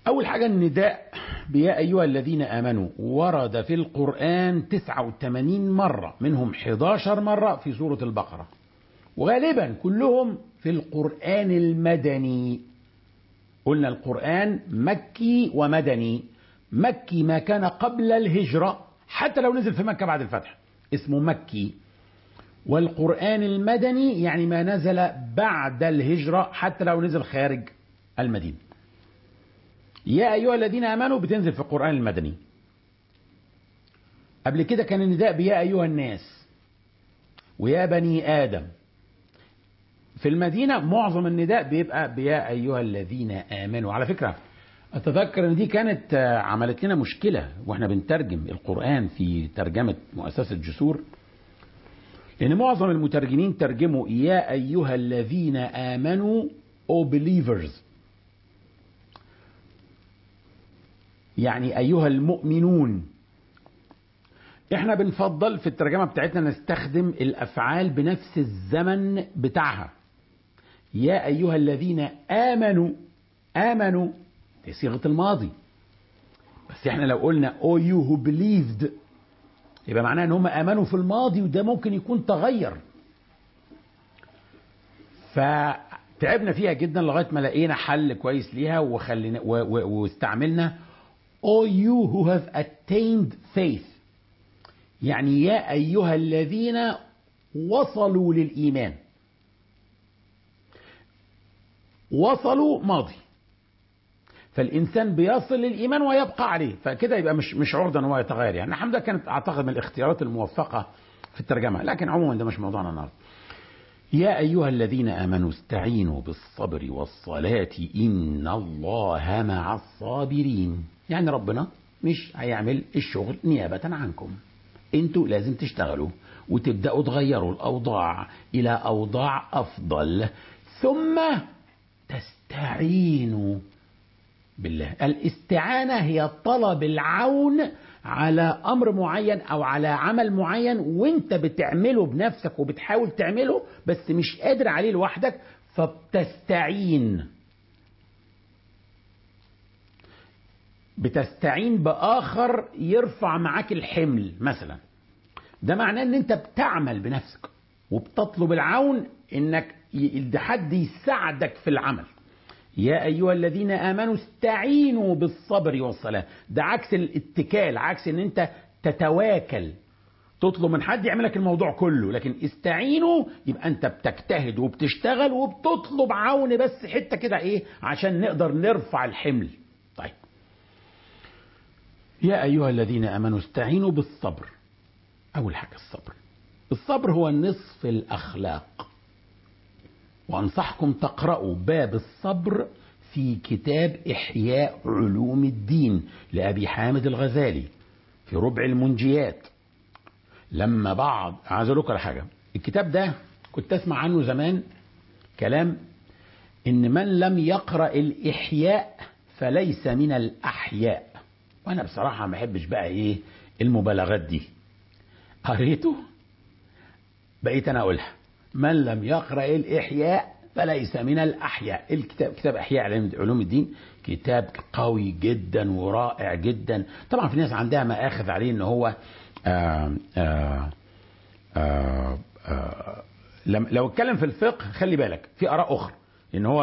أول حاجة النداء بيا أيها الذين آمنوا ورد في القرآن 89 مرة منهم 11 مرة في سورة البقرة وغالبا كلهم في القرآن المدني قلنا القرآن مكي ومدني مكي ما كان قبل الهجرة حتى لو نزل في مكة بعد الفتح اسمه مكي والقرآن المدني يعني ما نزل بعد الهجرة حتى لو نزل خارج المدينة يا أيها الذين آمنوا بتنزل في القرآن المدني قبل كده كان النداء بيا أيها الناس ويا بني آدم في المدينة معظم النداء بيبقى بيا أيها الذين آمنوا على فكرة أتذكر أن دي كانت عملت لنا مشكلة وإحنا بنترجم القرآن في ترجمة مؤسسة جسور لأن معظم المترجمين ترجموا يا أيها الذين آمنوا أو believers يعني أيها المؤمنون احنا بنفضل في الترجمة بتاعتنا نستخدم الأفعال بنفس الزمن بتاعها يا أيها الذين آمنوا آمنوا دي صيغة الماضي بس احنا لو قلنا او يو هو believed يبقى معناه ان هم امنوا في الماضي وده ممكن يكون تغير فتعبنا فيها جدا لغايه ما لقينا حل كويس ليها وخلينا واستعملنا all you who have attained faith يعني يا ايها الذين وصلوا للايمان وصلوا ماضي فالانسان بيصل للايمان ويبقى عليه فكده يبقى مش مش عرضه ان هو يتغير يعني الحمد لله كانت اعتقد من الاختيارات الموفقه في الترجمه لكن عموما ده مش موضوعنا النهارده يا ايها الذين امنوا استعينوا بالصبر والصلاه ان الله مع الصابرين يعني ربنا مش هيعمل الشغل نيابه عنكم انتوا لازم تشتغلوا وتبداوا تغيروا الاوضاع الى اوضاع افضل ثم تستعينوا بالله الاستعانة هي طلب العون على أمر معين أو على عمل معين وانت بتعمله بنفسك وبتحاول تعمله بس مش قادر عليه لوحدك فبتستعين بتستعين بآخر يرفع معاك الحمل مثلا ده معناه ان انت بتعمل بنفسك وبتطلب العون انك حد يساعدك في العمل يا أيها الذين آمنوا استعينوا بالصبر والصلاة ده عكس الاتكال عكس ان انت تتواكل تطلب من حد يعمل لك الموضوع كله لكن استعينوا يبقى انت بتجتهد وبتشتغل وبتطلب عون بس حتة كده ايه عشان نقدر نرفع الحمل طيب يا أيها الذين آمنوا استعينوا بالصبر أول حاجة الصبر الصبر هو نصف الأخلاق وأنصحكم تقرأوا باب الصبر في كتاب إحياء علوم الدين لأبي حامد الغزالي في ربع المنجيات لما بعض عايز أقول لكم حاجة الكتاب ده كنت أسمع عنه زمان كلام إن من لم يقرأ الإحياء فليس من الأحياء وأنا بصراحة ما بحبش بقى إيه المبالغات دي قريته بقيت أنا أقولها من لم يقرأ الإحياء فليس من الأحياء الكتاب كتاب إحياء علوم الدين كتاب قوي جدا ورائع جدا طبعا في ناس عندها مآخذ عليه ان هو آآ آآ آآ لو اتكلم في الفقه خلي بالك في آراء أخرى ان هو